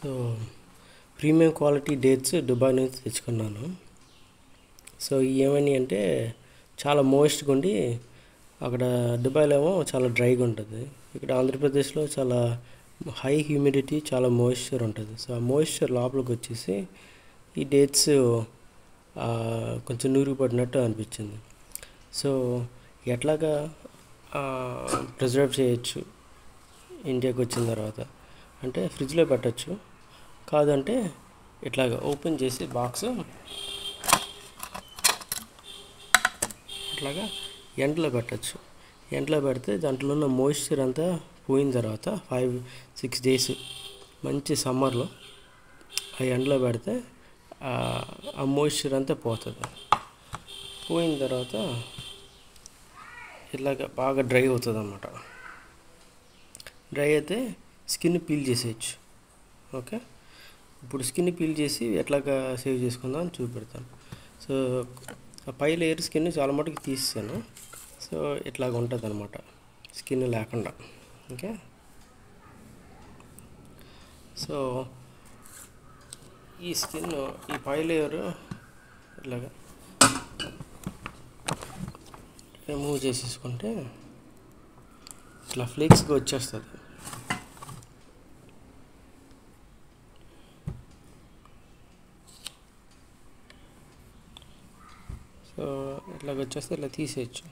so premium quality dates Dubai నుంచి తెచ్చుకున్నాను so ఏమని అంటే చాలా మోయిస్ట్గా ఉండి అక్కడ దుబాయ్లో ఏమో చాలా డ్రైగా ఉంటుంది ఇక్కడ ఆంధ్రప్రదేశ్లో చాలా హై హ్యూమిడిటీ చాలా మాయిశ్చర్ ఉంటుంది సో ఆ మాయిశ్చర్ లోపలికి వచ్చేసి ఈ డేట్స్ కొంచెం నూరు పడినట్టు అనిపించింది సో ఎట్లాగా ప్రిజర్వ్ చేయొచ్చు ఇండియాకి వచ్చిన తర్వాత అంటే ఫ్రిడ్జ్లో పెట్టచ్చు కాదంటే ఇట్లాగా ఓపెన్ చేసి బాక్స్ అట్లాగా ఎండలో పెట్టచ్చు ఎండలో పెడితే దాంట్లో ఉన్న మాయిశ్చర్ అంతా పోయిన తర్వాత ఫైవ్ సిక్స్ డేస్ మంచి సమ్మర్లో ఆ ఎండలో పెడితే ఆ మాయిశ్చర్ అంతా పోతుంది పోయిన తర్వాత ఇట్లాగ బాగా డ్రై అవుతుంది అన్నమాట డ్రై అయితే స్కిన్ పీల్ చేసేయచ్చు ఓకే ఇప్పుడు స్కిన్ పీల్ చేసి ఎట్లాగా సేవ్ చేసుకుందాం అని చూపెడతాను సో ఆ పై లేయర్ స్కిన్ చాలా మటుకు తీసాను సో ఇట్లాగ ఉంటుంది అనమాట స్కిన్ లేకుండా ఓకే సో ఈ స్కిన్ ఈ పై లేయర్ ఇట్లాగా రిమూవ్ చేసేసుకుంటే ఇట్లా ఫ్లేక్స్గా వచ్చేస్తుంది సో ఇట్లాగ వచ్చేస్తే ఇట్లా తీసేయచ్చు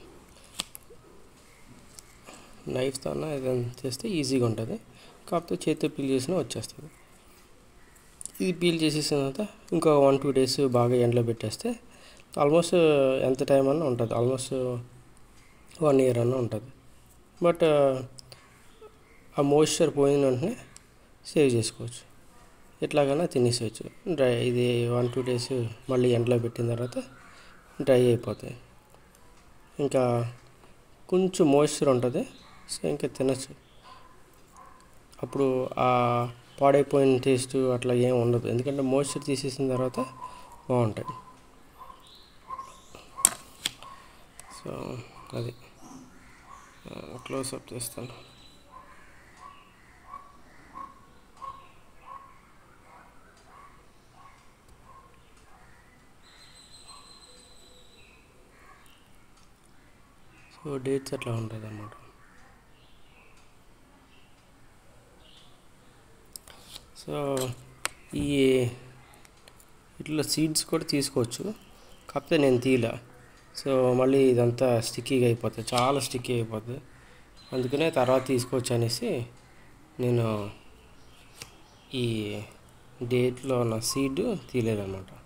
నైఫ్తో అన్న ఏదైనా చేస్తే ఈజీగా ఉంటుంది కాకపోతే చేతితో పీల్ చేసినా వచ్చేస్తుంది ఇది పీల్ చేసేసిన తర్వాత ఇంకో వన్ టూ డేస్ బాగా ఎండలో పెట్టేస్తే ఆల్మోస్ట్ ఎంత టైం అన్నా ఉంటుంది ఆల్మోస్ట్ వన్ ఇయర్ అన్న ఉంటుంది బట్ ఆ మాయిశ్చర్ పోయిన వెంటనే సేవ్ చేసుకోవచ్చు ఎట్లాగైనా తినేసేయచ్చు డ్రై ఇది వన్ టూ డేస్ మళ్ళీ ఎండలో పెట్టిన తర్వాత డ్రై అయిపోతాయి ఇంకా కొంచెం మాయిశ్చర్ ఉంటుంది సో ఇంకా తినచ్చు అప్పుడు ఆ పాడైపోయిన టేస్ట్ అట్లా ఏం ఉండదు ఎందుకంటే మాయిశ్చర్ తీసేసిన తర్వాత బాగుంటాయి సో అది క్లోజ్అప్ చేస్తాను సో డేట్స్ అట్లా ఉంటుంది అన్నమాట సో ఈ ఇట్లా సీడ్స్ కూడా తీసుకోవచ్చు కాకపోతే నేను తీయలే సో మళ్ళీ ఇదంతా స్టిక్కీగా అయిపోతుంది చాలా స్టిక్కీ అయిపోతుంది అందుకనే తర్వాత తీసుకోవచ్చు అనేసి నేను ఈ డేట్లో ఉన్న సీడ్ తీయలేదన్నమాట